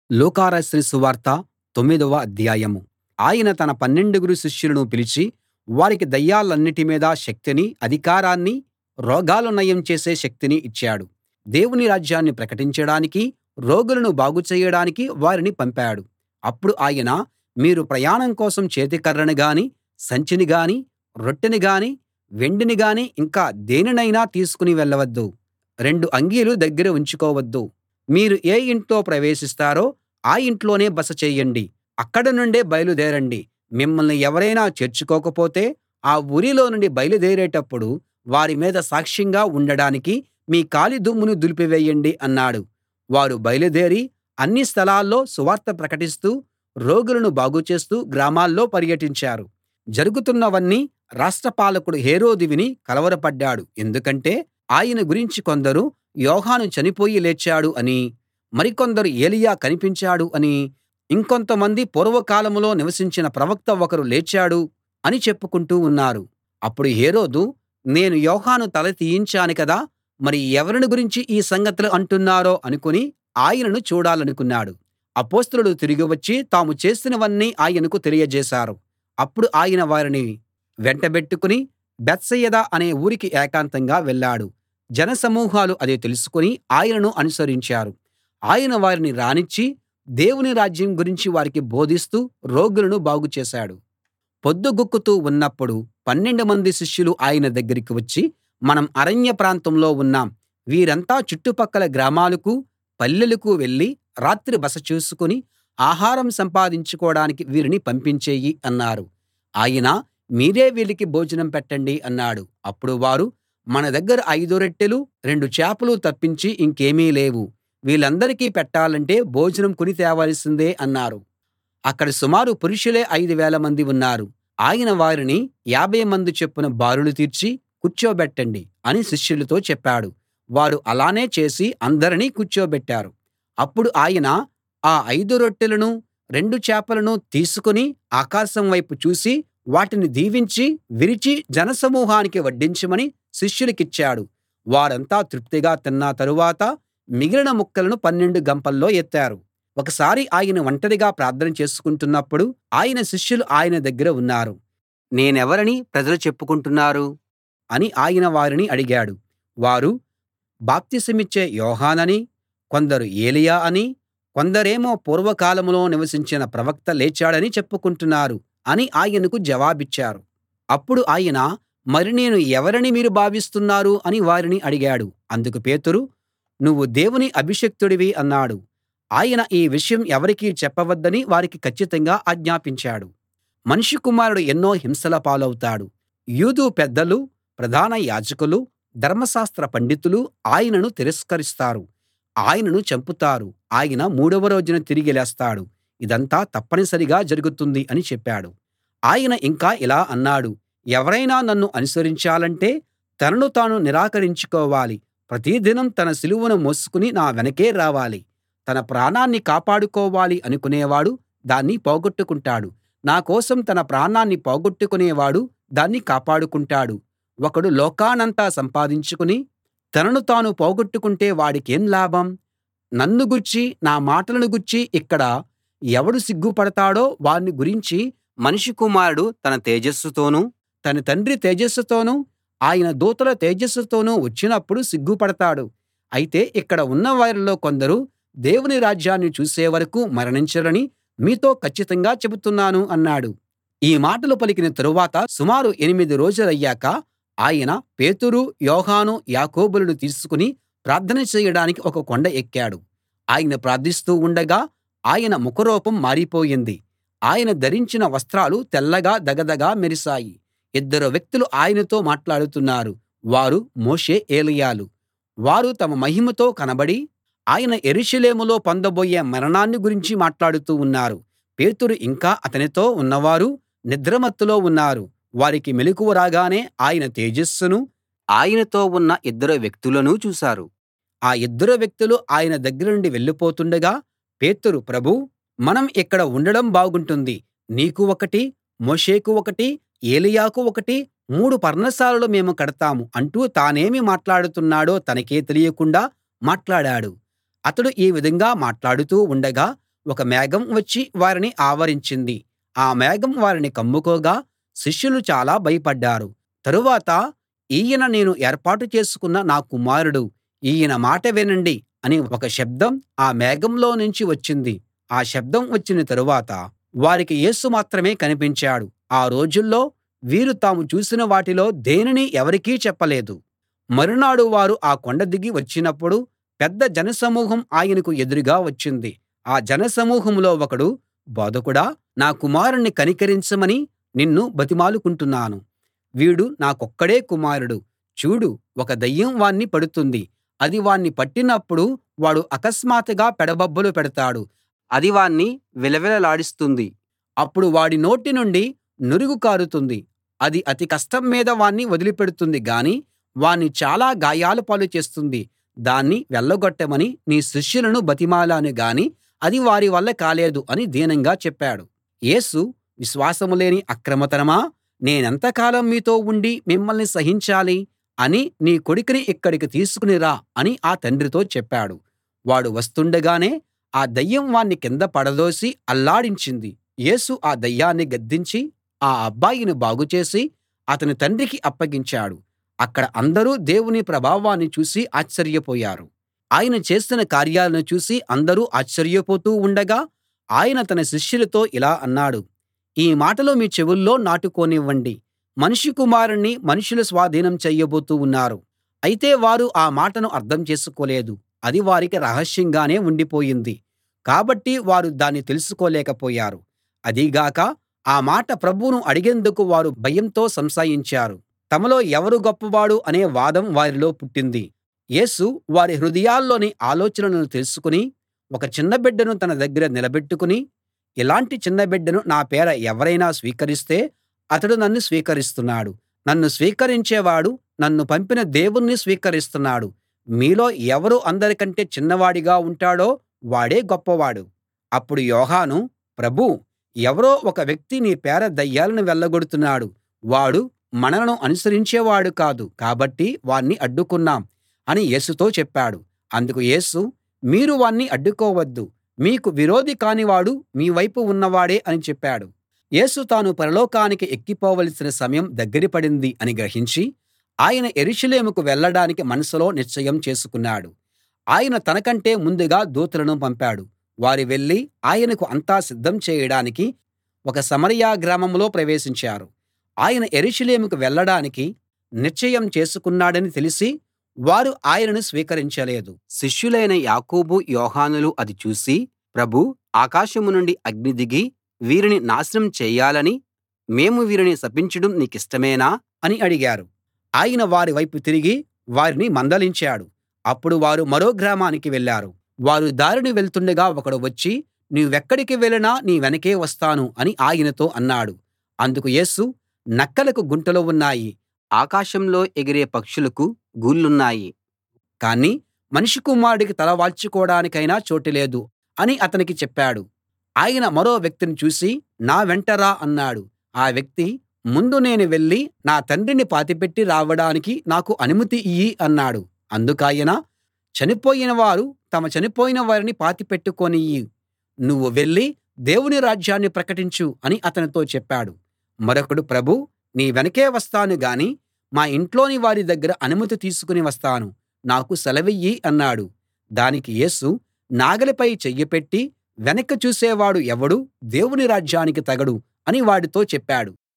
లూకా రాసిన సువార్త తొమ్మిదవ అధ్యాయం ఆయన తన పన్నెండుగురు శిష్యులను పిలిచి వారికి దయ్యాలన్నిటి మీదా శక్తినీ అధికారాన్నీ రోగాలు నయం చేసే శక్తినీ ఇచ్చాడు దేవుని రాజ్యాన్ని ప్రకటించడానికీ రోగులను బాగు చేయడానికీ వారిని పంపాడు అప్పుడు ఆయన మీరు ప్రయాణం కోసం చేతికర్రను గానీ సంచిని గానీ రొట్టెని గానీ వెండిని గానీ ఇంకా దేనినైనా తీసుకుని వెళ్ళవద్దు రెండు అంగీలు దగ్గర ఉంచుకోవద్దు మీరు ఏ ఇంట్లో ప్రవేశిస్తారో ఆ ఇంట్లోనే బస చేయండి అక్కడ నుండే బయలుదేరండి మిమ్మల్ని ఎవరైనా చేర్చుకోకపోతే ఆ ఊరిలో నుండి బయలుదేరేటప్పుడు వారి మీద సాక్ష్యంగా ఉండడానికి మీ కాలి దుమ్మును దులిపివేయండి అన్నాడు వారు బయలుదేరి అన్ని స్థలాల్లో సువార్త ప్రకటిస్తూ రోగులను బాగుచేస్తూ గ్రామాల్లో పర్యటించారు జరుగుతున్నవన్నీ రాష్ట్ర పాలకుడు హేరోదు విని కలవరపడ్డాడు ఎందుకంటే ఆయన గురించి కొందరు యోహాను చనిపోయి లేచాడు అనీ మరికొందరు ఏలీయా కనిపించాడు అనీ ఇంకొంతమంది పూర్వకాలంలో నివసించిన ప్రవక్త ఒకరు లేచాడు అని చెప్పుకుంటూ ఉన్నారు అప్పుడు హేరోదు నేను యోహాను తల తీయించాను కదా మరి ఎవరిని గురించి ఈ సంగతులు అంటున్నారో అనుకుని ఆయనను చూడాలనుకున్నాడు అపొస్తలులు తిరిగి వచ్చి తాము చేసినవన్నీ ఆయనకు తెలియజేశారు అప్పుడు ఆయన వారిని వెంటబెట్టుకుని బేత్సయిదా అనే ఊరికి ఏకాంతంగా వెళ్ళాడు జనసమూహాలు అది తెలుసుకుని ఆయనను అనుసరించారు ఆయన వారిని రానిచ్చి దేవుని రాజ్యం గురించి వారికి బోధిస్తూ రోగులను బాగు చేశాడు పొద్దుగుంకుతూ ఉన్నప్పుడు పన్నెండు మంది శిష్యులు ఆయన దగ్గరికి వచ్చి మనం అరణ్య ప్రాంతంలో ఉన్నాం వీరంతా చుట్టుపక్కల గ్రామాలకూ పల్లెలకూ వెళ్ళి రాత్రి బస చూసుకుని ఆహారం సంపాదించుకోడానికి వీరిని పంపించెయ్యి అన్నారు ఆయన మీరే వీళ్ళకి భోజనం పెట్టండి అన్నాడు అప్పుడు వారు మన దగ్గర ఐదు రొట్టెలు రెండు చేపలు తప్పించి ఇంకేమీ లేవు వీళ్ళందరికీ పెట్టాలంటే భోజనం కొని తేవాల్సిందే అన్నారు అక్కడ సుమారు పురుషులే ఐదు వేలమంది ఉన్నారు ఆయన వారిని యాభై మంది చొప్పున బారులు తీర్చి కూర్చోబెట్టండి అని శిష్యులతో చెప్పాడు వారు అలానే చేసి అందరినీ కూర్చోబెట్టారు అప్పుడు ఆయన ఆ ఐదు రొట్టెలనూ రెండు చేపలనూ తీసుకుని ఆకాశం వైపు చూసి వాటిని దీవించి విరిచి జనసమూహానికి వడ్డించమని శిష్యులకిచ్చాడు వారంతా తృప్తిగా తిన్న తరువాత మిగిలిన ముక్కలను పన్నెండు గంపల్లో ఎత్తారు ఒకసారి ఆయన ఒంటరిగా ప్రార్థన చేసుకుంటున్నప్పుడు ఆయన శిష్యులు ఆయన దగ్గర ఉన్నారు నేనెవరని ప్రజలు చెప్పుకుంటున్నారు అని ఆయన వారిని అడిగాడు వారు బాప్తిసమిచ్చే యోహాననీ కొందరు ఏలీయా అనీ కొందరేమో పూర్వకాలంలో నివసించిన ప్రవక్త లేచాడని చెప్పుకుంటున్నారు అని ఆయనకు జవాబిచ్చారు అప్పుడు ఆయన మరి నేను ఎవరని మీరు భావిస్తున్నారు అని వారిని అడిగాడు అందుకు పేతురు నువ్వు దేవుని అభిషిక్తుడివి అన్నాడు ఆయన ఈ విషయం ఎవరికీ చెప్పవద్దని వారికి కచ్చితంగా ఆజ్ఞాపించాడు మనుష్య కుమారుడు ఎన్నో హింసల పాలవుతాడు యూదు పెద్దలు ప్రధాన యాజకులు ధర్మశాస్త్ర పండితులు ఆయనను తిరస్కరిస్తారు ఆయనను చంపుతారు ఆయన మూడవ రోజున తిరిగి లేస్తాడు ఇదంతా తప్పనిసరిగా జరుగుతుంది అని చెప్పాడు ఆయన ఇంకా ఇలా అన్నాడు ఎవరైనా నన్ను అనుసరించాలంటే తనను తాను నిరాకరించుకోవాలి ప్రతిదినం తన సిలువను మోసుకుని నా వెనకే రావాలి తన ప్రాణాన్ని కాపాడుకోవాలి అనుకునేవాడు దాన్ని పోగొట్టుకుంటాడు నా కోసం తన ప్రాణాన్ని పోగొట్టుకునేవాడు దాన్ని కాపాడుకుంటాడు ఒకడు లోకానంతా సంపాదించుకుని తనను తాను పోగొట్టుకుంటే వాడికేం లాభం నన్ను గూర్చి నా మాటలను గూర్చి ఇక్కడ ఎవడు సిగ్గుపడతాడో వాణ్ణి గురించి మనుష్య కుమారుడు తన తేజస్సుతోనూ తన తండ్రి తేజస్సుతోనూ ఆయన దూతల తేజస్సుతోనూ వచ్చినప్పుడు సిగ్గుపడతాడు అయితే ఇక్కడ ఉన్న వారిలో కొందరు దేవుని రాజ్యాన్ని చూసే వరకూ మరణించరని మీతో కచ్చితంగా చెబుతున్నాను అన్నాడు ఈ మాటలు పలికిన తరువాత సుమారు ఎనిమిది రోజులయ్యాక ఆయన పేతురు యోహాను యాకోబులను తీసుకుని ప్రార్థన చేయడానికి ఒక కొండ ఎక్కాడు ఆయన ప్రార్థిస్తూ ఉండగా ఆయన ముఖరూపం మారిపోయింది ఆయన ధరించిన వస్త్రాలు తెల్లగా దగదగా మెరిశాయి ఇద్దరు వ్యక్తులు ఆయనతో మాట్లాడుతున్నారు వారు మోషే ఏలీయాలు వారు తమ మహిమతో కనబడి ఆయన యెరూషలేములో పొందబోయే మరణాన్ని గురించి మాట్లాడుతూ ఉన్నారు పేతురు ఇంకా అతనితో ఉన్నవారు నిద్రమత్తులో ఉన్నారు వారికి మెలకువ రాగానే ఆయన తేజస్సును ఆయనతో ఉన్న ఇద్దరు వ్యక్తులనూ చూశారు ఆ ఇద్దరు వ్యక్తులు ఆయన దగ్గర నుండి వెళ్ళిపోతుండగా పేతురు ప్రభూ మనం ఇక్కడ ఉండడం బాగుంటుంది నీకు ఒకటి మోషేకు ఒకటి ఏలీయాకు ఒకటి మూడు పర్ణశాలలు మేము కడతాం అంటూ తానేమి మాట్లాడుతున్నాడో తనకే తెలియకుండా మాట్లాడాడు అతడు ఈ విధంగా మాట్లాడుతూ ఉండగా ఒక మేఘం వచ్చి వారిని ఆవరించింది ఆ మేఘం వారిని కమ్ముకోగా శిష్యులు చాలా భయపడ్డారు తరువాత ఈయన నేను ఏర్పాటు చేసుకున్న నా కుమారుడు ఈయన మాట వినండి అని ఒక శబ్దం ఆ మేఘంలో నుంచి వచ్చింది ఆ శబ్దం వచ్చిన తరువాత వారికి యేసు మాత్రమే కనిపించాడు ఆ రోజుల్లో వీరు తాము చూసిన వాటిలో దేనినీ ఎవరికీ చెప్పలేదు మరునాడు వారు ఆ కొండ దిగి వచ్చినప్పుడు పెద్ద జనసమూహం ఆయనకు ఎదురుగా వచ్చింది ఆ జనసమూహంలో ఒకడు బోధకుడా నా కుమారుణ్ణి కనికరించమని నిన్ను బతిమాలుకుంటున్నాను వీడు నాకొక్కడే కుమారుడు చూడు ఒక దయ్యం వాణ్ణి పడుతుంది అది వాణ్ణి పట్టినప్పుడు వాడు అకస్మాత్తుగా పెడబొబ్బలు పెడతాడు అది వాణ్ణి విలవిలలాడిస్తుంది అప్పుడు వాడి నోటి నుండి నురుగు కారుతుంది అది అతి కష్టం మీద వాణ్ణి వదిలిపెడుతుంది గాని వాణ్ణి చాలా గాయాల పాలు చేస్తుంది దాన్ని వెళ్ళగొట్టమని నీ శిష్యులను బతిమాలాను గాని అది వారి వల్ల కాలేదు అని దీనంగా చెప్పాడు యేసు విశ్వాసం లేని అక్రమతరమా నేనెంతకాలం మీతో ఉండి మిమ్మల్ని సహించాలి అని నీ కొడుకుని ఇక్కడికి తీసుకుని రా అని ఆ తండ్రితో చెప్పాడు వాడు వస్తుండగానే ఆ దయ్యం వాణ్ణి కింద పడదోసి అల్లాడించింది యేసు ఆ దయ్యాన్ని గద్దించి ఆ అబ్బాయిని బాగుచేసి అతని తండ్రికి అప్పగించాడు అక్కడ అందరూ దేవుని ప్రభావాన్ని చూసి ఆశ్చర్యపోయారు ఆయన చేసిన కార్యాలను చూసి అందరూ ఆశ్చర్యపోతూ ఉండగా ఆయన తన శిష్యులతో ఇలా అన్నాడు ఈ మాటలు మీ చెవుల్లో నాటుకోనివ్వండి మనుష్య కుమారుణ్ణి మనుషులు స్వాధీనం చేయబోతూ ఉన్నారు అయితే వారు ఆ మాటను అర్థం చేసుకోలేదు అది వారికి రహస్యంగానే ఉండిపోయింది కాబట్టి వారు దాన్ని తెలుసుకోలేకపోయారు అదీగాక ఆ మాట ప్రభువును అడిగేందుకు వారు భయంతో సంశయించారు తమలో ఎవరు గొప్పవాడు అనే వాదం వారిలో పుట్టింది యేసు వారి హృదయాల్లోని ఆలోచనలను తెలుసుకుని ఒక చిన్న బిడ్డను తన దగ్గర నిలబెట్టుకుని ఇలాంటి చిన్న బిడ్డను నా పేర ఎవరైనా స్వీకరిస్తే అతడు నన్ను స్వీకరిస్తున్నాడు నన్ను స్వీకరించేవాడు నన్ను పంపిన దేవుణ్ణి స్వీకరిస్తున్నాడు మీలో ఎవరు అందరికంటే చిన్నవాడిగా ఉంటాడో వాడే గొప్పవాడు అప్పుడు యోహాను ప్రభూ ఎవరో ఒక వ్యక్తి నీ పేర దయ్యాలను వెళ్ళగొడుతున్నాడు వాడు మనలను అనుసరించేవాడు కాదు కాబట్టి వాణ్ణి అడ్డుకున్నాం అని యేసుతో చెప్పాడు అందుకు యేసు మీరు వాణ్ణి అడ్డుకోవద్దు మీకు విరోధి కానివాడు మీ వైపు ఉన్నవాడే అని చెప్పాడు యేసు తాను పరలోకానికి ఎక్కిపోవలసిన సమయం దగ్గర పడింది అని గ్రహించి ఆయన యెరూషలేముకు వెళ్ళడానికి మనసులో నిశ్చయం చేసుకున్నాడు ఆయన తనకంటే ముందుగా దూతలను పంపాడు వారు వెళ్లి ఆయనకు అంతా సిద్ధం చేయడానికి ఒక సమరయ గ్రామంలో ప్రవేశించారు ఆయన యెరూషలేముకు వెళ్ళడానికి నిశ్చయం చేసుకున్నాడని తెలిసి వారు ఆయనను స్వీకరించలేదు శిష్యులైన యాకోబు యోహానులు అది చూసి ప్రభూ ఆకాశం నుండి అగ్ని దిగి వీరిని నాశనం చేయాలని మేము వీరిని శపించడం నీకిష్టమేనా అని అడిగారు ఆయన వారి వైపు తిరిగి వారిని మందలించాడు అప్పుడు వారు మరో గ్రామానికి వెళ్ళారు వారు దారిన వెళ్తుండగా ఒకడు వచ్చి నీవెక్కడికి వెళ్ళినా నీ వెనకే వస్తాను అని ఆయనతో అన్నాడు అందుకు యేసు నక్కలకు గుంటలు ఉన్నాయి ఆకాశంలో ఎగిరే పక్షులకు గూళ్ళున్నాయి కానీ మనుష్య కుమారుడికి తల వాల్చుకోడానికైనా చోటు లేదు అని అతనికి చెప్పాడు ఆయన మరో వ్యక్తిని చూసి నా వెంట రా అన్నాడు ఆ వ్యక్తి ముందు నేను వెళ్ళి నా తండ్రిని పాతిపెట్టి రావడానికి నాకు అనుమతి ఇయ్యి అన్నాడు అందుకాయన చనిపోయిన వారు తమ చనిపోయిన వారిని పాతిపెట్టుకోనియ్యి నువ్వు వెళ్ళి దేవుని రాజ్యాన్ని ప్రకటించు అని అతనితో చెప్పాడు మరొకడు ప్రభూ నీ వెనకే వస్తాను గాని మా ఇంట్లోని వారి దగ్గర అనుమతి తీసుకుని వస్తాను నాకు సెలవియ్యి అన్నాడు దానికి యేసు నాగలిపై చెయ్యి పెట్టి వెనక్కి చూసేవాడు ఎవడూ దేవుని రాజ్యానికి తగడు అని వాడితో చెప్పాడు